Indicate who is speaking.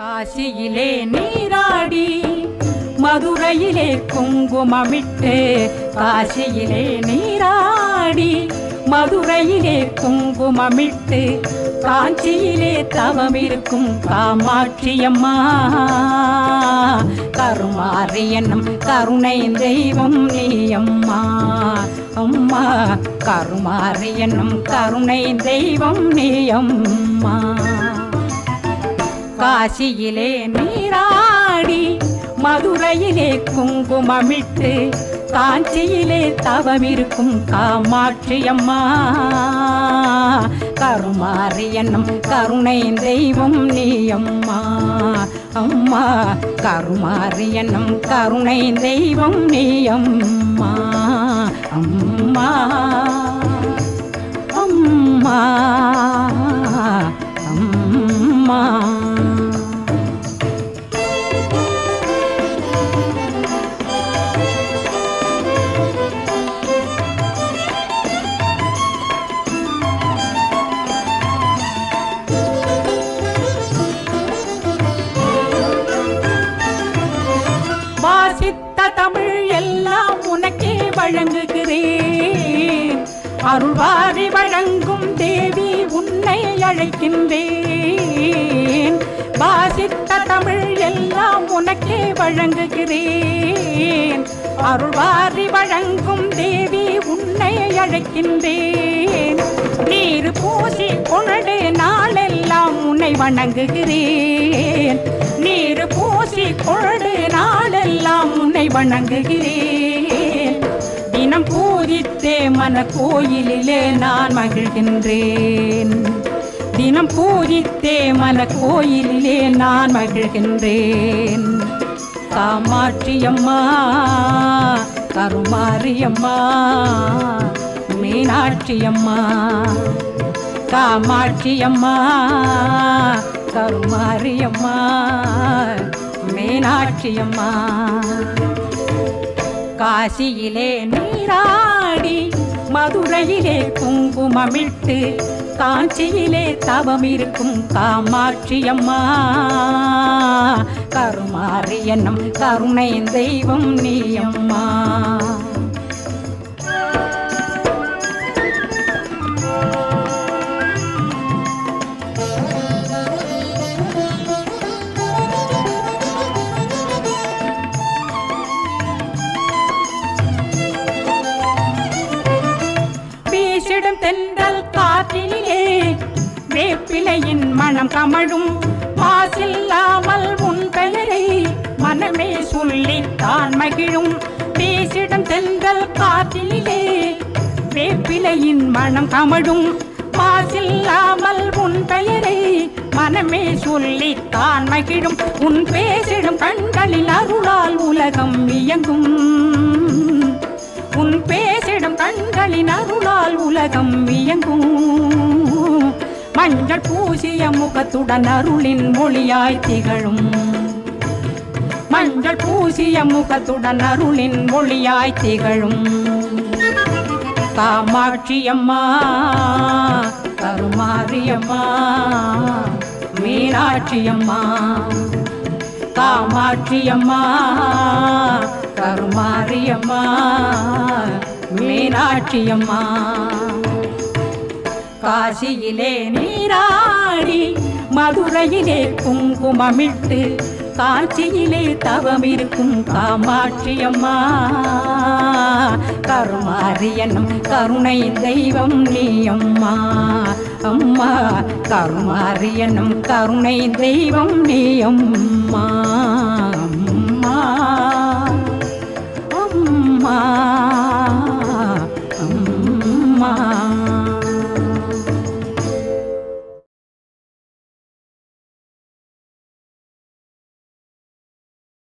Speaker 1: காசியிலே நீராடி மதுரையிலே குங்குமமிட்டு காசியிலே நீராடி மதுரையிலே குங்குமமிட்டு காஞ்சியிலே தவம் இருக்கும் காமாட்சியம்மா கருமாறி என்னும் கருணை தெய்வம் நீ அம்மா அம்மா கருமாறி என்னும் கருணை தெய்வம் நீ அம்மா காசியிலே நீராடி மதுரையிலே குங்குமமிட்டு காஞ்சியிலே தவமிருக்கும் காமாட்சி அம்மா கருமாறி என்னும் கருணை தெய்வம் நீ அம்மா அம்மா கருமாறி என்னும் கருணை தெய்வம் நீ அம்மா அம்மா அம்மா அம்மா வாசித்த தமிழ் எல்லாம் உனக்கே வழங்குகிறேன் அருள்வாரி வழங்கும் தேவி உன்னை அழைக்கின்றேன் வாசித்த தமிழ் எல்லாம் உனக்கே வழங்குகிறேன் அருள்வாரி வழங்கும் தேவி உன்னை அழைக்கின்றேன் நீர் பூசி கொணடு நாளெல்லாம் உன்னை வணங்குகிறேன் நீர் பூசி கொழடு நாளெல்லாம் உன்னை வணங்குகிறேன் தினம் பூஜித்தே மன கோயிலிலே நான் மகிழ்கின்றேன் தினம் பூஜித்தே மன கோயிலிலே நான் மகிழ்கின்றேன் காமாட்சி அம்மா கருமாரி அம்மா மீனாட்சி அம்மா காமாட்சி அம்மா கருமாரி அம்மா மீனாட்சி அம்மா காசியிலே நீராடி மதுரையிலே குங்குமமிட்டு காஞ்சியிலே தவம் இருக்கும் காமாட்சி அம்மா கருமாரி என்னும் கருணை தெய்வம் நீ அம்மா வீசிடும் தென்றல் காற்றினிலே வேப்பிலையின் மனம் கமழும் மாசில்லாமல் உன் பெயரை மனமே சொல்லித்தான் மகிழும் வீசிடும் தென்றல் காற்றினிலே வேப்பிலையின் மனம் கமழும் மாசில்லாமல் உன் பெயரை மனமே சொல்லித்தான் மகிழும் உன் பேசிடும் கண்களில் அருளால் உலகம் இயங்கும் உன் பேசிடும் கண்களின் அருளால் உலகம் இயங்கும் மஞ்சள் பூசிய முகத்துடன் அருளின் மொழியாய் திகழும் மஞ்சள் பூசிய முகத்துடன் அருளின் மொழியாய் திகழும் காமாட்சி அம்மா கருமாரி அம்மா மீனாட்சி அம்மா காமாட்சி அம்மா கருமாரி அம்மா மீனாட்சி அம்மா காசியிலே நீராடி மதுரையிலே குங்குமமிட்டு காஞ்சியிலே தவம் இருக்கும் காமாட்சி அம்மா கருமாரி என்னும் கருணை தெய்வம் நீ அம்மா அம்மா கருமாரி என்னும் கருணை தெய்வம் நீ அம்மா